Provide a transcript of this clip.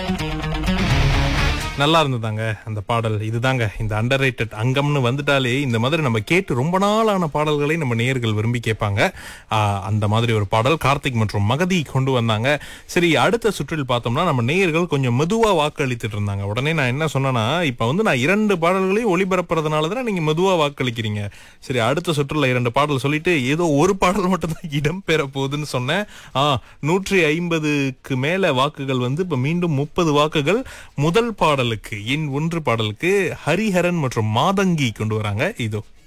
நல்லா இருந்ததாங்க அந்த பாடல் இதுதாங்க இந்த அண்டர் அங்கம்னு வந்துட்டாலே இந்த மாதிரி நம்ம கேட்டு ரொம்ப நாளான பாடல்களை நம்ம நேயர்கள் விரும்பி கேட்பாங்க ஆஹ், அந்த மாதிரி ஒரு பாடல் கார்த்திக் மற்றும் மகதி கொண்டு வந்தாங்க சரி அடுத்த சுற்றில் பார்த்தோம்னா நம்ம நேயர்கள் கொஞ்சம் மெதுவா வாக்களித்துட்டு இருந்தாங்க உடனே நான் என்ன சொன்னேன்னா இப்ப வந்து நான் இரண்டு பாடல்களையும் ஒளிபரப்புறதுனால தான் நீங்க மெதுவா வாக்களிக்கிறீங்க சரி அடுத்த சுற்றுல இரண்டு பாடல் சொல்லிட்டு ஏதோ ஒரு பாடல் மட்டும் தான் இடம் பெற போகுதுன்னு சொன்னேன் ஆ நூற்றி ஐம்பதுக்கு மேல வாக்குகள் வந்து இப்ப மீண்டும் முப்பது வாக்குகள் முதல் பாடலுக்கு எண் ஒன்று பாடலுக்கு ஹரிஹரன் மற்றும் மாதங்கி கொண்டு வராங்க இதோ